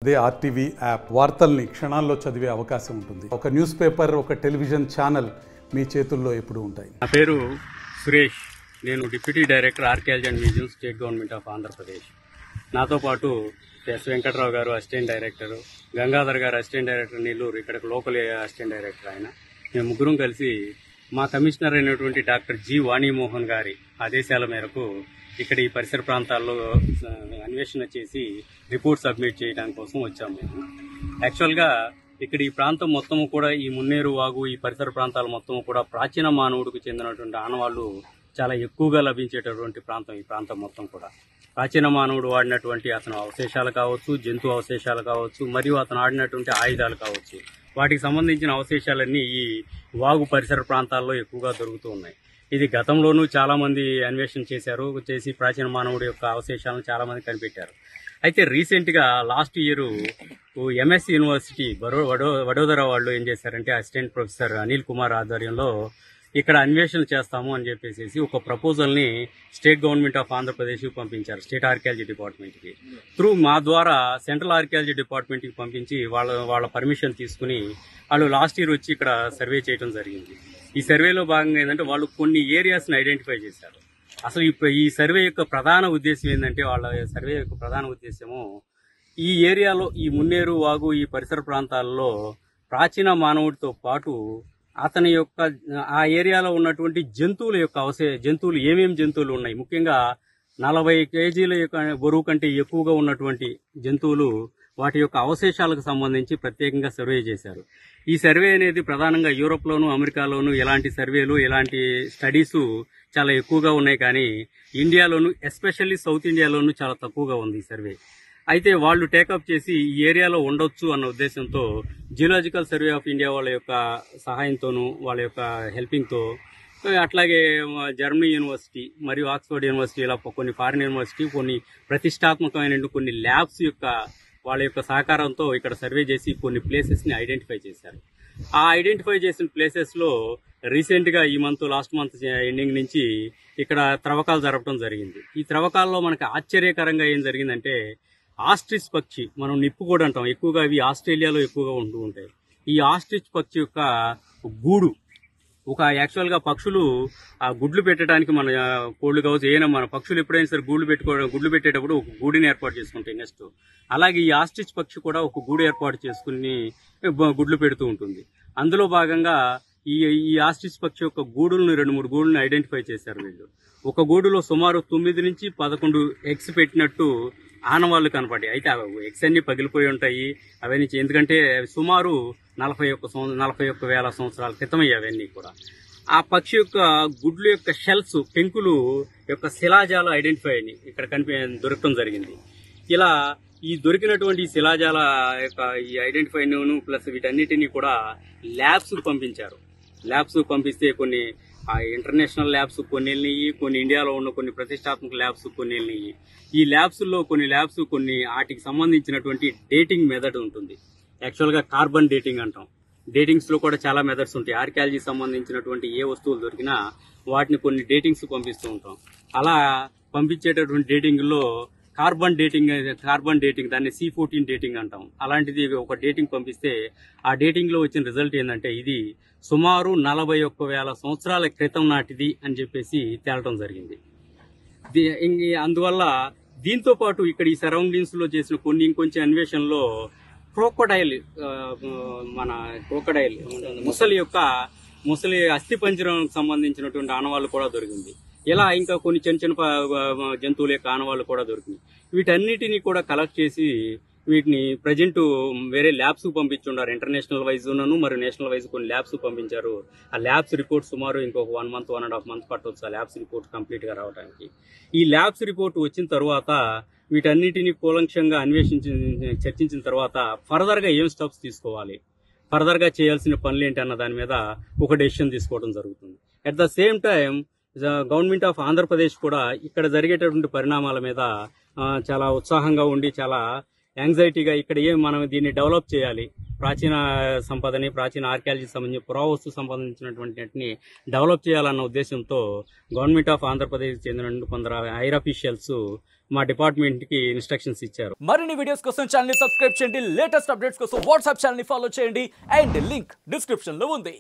అదే RTV app వార్తల్ని క్షణాల్లో చదివే అవకాశం ఉంటుంది ఒక న్యూస్ పేపర్ ఒక టెలివిజన్ ఛానల్ మీ చేతుల్లో ఎప్పుడూ ఉంటాయి నా పేరు సురేష్ నేను deputy director archaeology and museum state government of Andhra Pradesh నాతో పాటు ఎస్ వెంకట్రావు గారు అసిస్టెంట్ డైరెక్టర్ గంగాధర్ గారు అసిస్టెంట్ డైరెక్టర్ నెల్లూరు ఇక్కడ లోకల్ అసిస్టెంట్ డైరెక్టర్ ఆయన మేము ముగ్గురం కలిసి మా కమిషనర్ అయినటువంటి డాక్టర్ జి వాణిమోహన్ గారి ఆదేశాల మేరకు ఇక్కడ ఈ పరిసర ప్రాంతాల్లో ఆ, అన్వేషణ చేసి రిపోర్ట్ సబ్మిట్ చేయడానికి కోసం వచ్చాము మేము యాక్చువల్గా ఇక్కడ ఈ ప్రాంతం మొత్తము కూడా ఈ మున్నేరు వాగు ఈ పరిసర ప్రాంతాలు మొత్తము కూడా ప్రాచీన మానవుడికి చెందినటువంటి ఆనవాళ్లు చాలా ఎక్కువగా లభించేటటువంటి ప్రాంతం ఈ ప్రాంతం మొత్తం కూడా ప్రాచీన మానవుడు వాడినటువంటి అతను అవశేషాలు కావచ్చు జంతు అవశేషాలు కావచ్చు మరియు అతను ఆడినటువంటి ఆయుధాలు కావచ్చు వాటికి సంబంధించిన అవశేషాలన్నీ ఈ వాగు పరిసర ప్రాంతాల్లో ఎక్కువగా దొరుకుతూ ఉన్నాయి ఇది గతంలోనూ చాలా మంది అన్వేషణ చేశారు చేసి ప్రాచీన మానవుడి యొక్క అవశేషాలను చాలా మంది కనిపెట్టారు అయితే రీసెంట్ గా లాస్ట్ ఇయర్ ఎంఎస్సి యూనివర్సిటీ వడో వడో వడోదర వాళ్ళు ఏం చేశారంటే అసిస్టెంట్ ప్రొఫెసర్ అనిల్ కుమార్ ఆధ్వర్యంలో ఇక్కడ అన్వేషణ చేస్తాము అని చెప్పేసి ఒక ప్రపోజల్ ని స్టేట్ గవర్నమెంట్ ఆఫ్ ఆంధ్రప్రదేశ్ కి పంపించారు స్టేట్ ఆర్కియాలజీ డిపార్ట్మెంట్ కి త్రూ మా ద్వారా సెంట్రల్ ఆర్కియాలజీ డిపార్ట్మెంట్ కి పంపించి వాళ్ళ వాళ్ళ పర్మిషన్ తీసుకుని వాళ్ళు లాస్ట్ ఇయర్ వచ్చి ఇక్కడ సర్వే చేయడం జరిగింది ఈ సర్వేలో భాగంగా ఏంటంటే వాళ్ళు కొన్ని ఏరియాస్ ని ఐడెంటిఫై చేశారు అసలు ఇప్పుడు ఈ సర్వే యొక్క ప్రధాన ఉద్దేశం ఏంటంటే వాళ్ళ సర్వే యొక్క ప్రధాన ఉద్దేశము ఈ ఏరియాలో ఈ మున్నేరు వాగు ఈ పరిసర ప్రాంతాల్లో ప్రాచీన మానవుడితో పాటు అతని యొక్క ఆ ఏరియాలో ఉన్నటువంటి జంతువుల యొక్క అవసే జంతువులు ఏమేం జంతువులు ఉన్నాయి ముఖ్యంగా నలభై కేజీల యొక్క బరువు కంటే ఎక్కువగా ఉన్నటువంటి జంతువులు వాటి యొక్క అవశేషాలకు సంబంధించి ప్రత్యేకంగా సర్వే చేశారు ఈ సర్వే అనేది ప్రధానంగా యూరోప్లోను అమెరికాలోను ఇలాంటి సర్వేలు ఇలాంటి స్టడీస్ చాలా ఎక్కువగా ఉన్నాయి కానీ ఇండియాలోను ఎస్పెషల్లీ సౌత్ ఇండియాలోను చాలా తక్కువగా ఉంది ఈ సర్వే అయితే వాళ్ళు టేకప్ చేసి ఈ ఏరియాలో ఉండొచ్చు అన్న ఉద్దేశంతో జియోలాజికల్ సర్వే ఆఫ్ ఇండియా వాళ్ళ యొక్క సహాయంతోనూ వాళ్ళ యొక్క హెల్పింగ్తో అట్లాగే జర్మనీ యూనివర్సిటీ మరియు ఆక్స్ఫర్డ్ యూనివర్సిటీ ఇలా కొన్ని ఫారిన్ యూనివర్సిటీ కొన్ని ప్రతిష్టాత్మకమైన కొన్ని ల్యాబ్స్ యొక్క వాళ్ళ యొక్క సహకారంతో ఇక్కడ సర్వే చేసి కొన్ని ప్లేసెస్ ని ఐడెంటిఫై చేశారు ఆ ఐడెంటిఫై చేసిన ప్లేసెస్ లో రీసెంట్ గా ఈ మంత్ లాస్ట్ మంత్ ఎండింగ్ నుంచి ఇక్కడ త్రవ్వకాలు జరపడం జరిగింది ఈ త్రవ్వకాల్లో మనకి ఆశ్చర్యకరంగా ఏం జరిగిందంటే ఆస్ట్రిచ్ పక్షి మనం నిప్పు కూడా అంటాం ఎక్కువగా ఇవి ఆస్ట్రేలియాలో ఎక్కువగా ఉంటూ ఉంటాయి ఈ ఆస్ట్రిచ్ పక్షి యొక్క గూడు ఒక యాక్చువల్ గా పక్షులు ఆ గుడ్లు పెట్టడానికి మన ఆ, కోళ్లు కావచ్చు ఏమైనా మన పక్షులు ఎప్పుడైనా సరే గూళ్ళు పెట్టుకోవడం గుడ్లు పెట్టేటప్పుడు ఒక గూడిని ఏర్పాటు చేసుకుంటాయి నెక్స్ట్ అలాగే ఈ ఆస్ట్రిచ్ పక్షి కూడా ఒక గూడు ఏర్పాటు చేసుకుని బ- గుడ్లు పెడుతూ ఉంటుంది అందులో భాగంగా ఈ ఈ ఆస్ట్రిచ్ పక్షి యొక్క గూడులను రెండు మూడు గూడులను ఐడెంటిఫై చేశారు వీళ్ళు ఒక గూడులో సుమారు తొమ్మిది నుంచి పదకొండు ఎగ్స్ పెట్టినట్టు ఆనవాళ్లు కనపడ్డాయి అయితే ఆ ఎగ్స్ అన్ని పగిలిపోయి ఉంటాయి అవన్నీ చే- ఎందుకంటే అవి సుమారు నలభై ఒక్క సంవ- నలభై ఒక్క వేల సంవత్సరాల క్రితమయ్యి అవన్నీ కూడా ఆ పక్షి యొక్క గుడ్లు యొక్క షెల్స్ పెంకులు యొక్క శిలాజాలు ఐడెంటిఫై అయినాయి ఇక్కడ కనిపి దొరకడం జరిగింది ఇలా ఈ దొరికినటువంటి ఈ శిలాజాల యొక్క ఈ ఐడెంటిఫై ప్లస్ వీటన్నిటిని కూడా ల్యాబ్స్ పంపించారు ల్యాబ్స్ పంపిస్తే కొన్ని ఆ ఇంటర్నేషనల్ ల్యాబ్స్ కొన్ని వెళ్ళినాయి కొన్ని ఇండియాలో ఉన్న కొన్ని ప్రతిష్టాత్మక ల్యాబ్స్ కొన్ని వెళ్ళినాయి ఈ ల్యాబ్స్ లో కొన్ని ల్యాబ్స్ కొన్ని వాటికి సంబంధించినటువంటి డేటింగ్ మెథడ్ ఉంటుంది యాక్చువల్ గా కార్బన్ డేటింగ్ అంటాం డేటింగ్స్ లో కూడా చాలా మెథడ్స్ ఉంటాయి ఆర్కియాలజీ సంబంధించినటువంటి ఏ వస్తువులు దొరికినా వాటిని కొన్ని డేటింగ్స్ పంపిస్తూ ఉంటాం అలా పంపించేటటువంటి డేటింగ్ లో కార్బన్ డేటింగ్ కార్బన్ డేటింగ్ దాన్ని సి ఫోర్టీన్ డేటింగ్ అంటాం అలాంటిది ఒక డేటింగ్ పంపిస్తే ఆ డేటింగ్ లో వచ్చిన రిజల్ట్ ఏంటంటే ఇది సుమారు నలభై ఒక్క వేల సంవత్సరాల క్రితం నాటిది అని చెప్పేసి తేలటం జరిగింది దీ- ఇంక అందువల్ల దీంతో పాటు ఇక్కడ ఈ సరౌండింగ్స్ లో చేసిన కొన్ని ఇంకొంచెం అన్వేషణలో క్రోకోడైల్ ఆ, మన క్రోకోడైల్ ఏమంటుంది, ముసలి యొక్క ముసలి అస్థి పంజరం సంబంధించినటువంటి ఆనవాళ్ళు కూడా దొరికింది ఇలా ఇంకా కొన్ని చిన్న చిన్న ప- జంతువుల యొక్క ఆనవాళ్ళు కూడా దొరికినాయి వీటన్నిటిని కూడా కలెక్ట్ చేసి వీటిని ప్రజెంట్ వేరే ల్యాబ్స్ పంపించున్నారు ఇంటర్నేషనల్ వైజ్ ఉన్నను మరియు నేషనల్ వైజ్ కొన్ని ల్యాబ్స్ పంపించారు ఆ ల్యాబ్స్ రిపోర్ట్ సుమారు ఇంకొక one month one and half month పట్టవచ్చు ఆ ల్యాబ్స్ రిపోర్ట్ కంప్లీట్ గా రావడానికి ఈ ల్యాబ్స్ రిపోర్ట్ వచ్చిన తర్వాత వీటన్నిటిని కూలంక్షంగా అన్వేషించి చర్చించిన తర్వాత ఫర్దర్ గా ఏం స్టెప్స్ తీసుకోవాలి ఫర్దర్ గా చేయాల్సిన పనులు ఏంటి అన్న దాని మీద ఒక డెసిషన్ తీసుకోవడం జరుగుతుంది at the same time government of Andhra Pradesh కూడా ఇక్కడ జరిగేటటువంటి పరిణామాల మీద ఆ, చాలా ఉత్సాహంగా ఉండి చాలా యాంగ్జైటీగా ఇక్కడ ఏం మనం దీన్ని డెవలప్ చేయాలి ప్రాచీన సంపదని ప్రాచీన ఆర్కియాలజీ సంబంధించి పురావస్తు సంబంధించినటువంటి వాటిని డెవలప్ చేయాలన్న ఉద్దేశంతో గవర్నమెంట్ ఆఫ్ ఆంధ్రప్రదేశ్ చెందిన కొందరు హైర్ అఫీషియల్స్ మా డిపార్ట్మెంట్కి ఇన్స్ట్రక్షన్స్ ఇచ్చారు మరిన్ని వీడియోస్ కోసం ఛానల్ ని సబ్స్క్రైబ్ చేయండి లేటెస్ట్ అప్డేట్స్ కోసం వాట్సాప్ ఛానల్ ని ఫాలో చేయండి అండ్ లింక్ డిస్క్రిప్షన్ లో ఉంది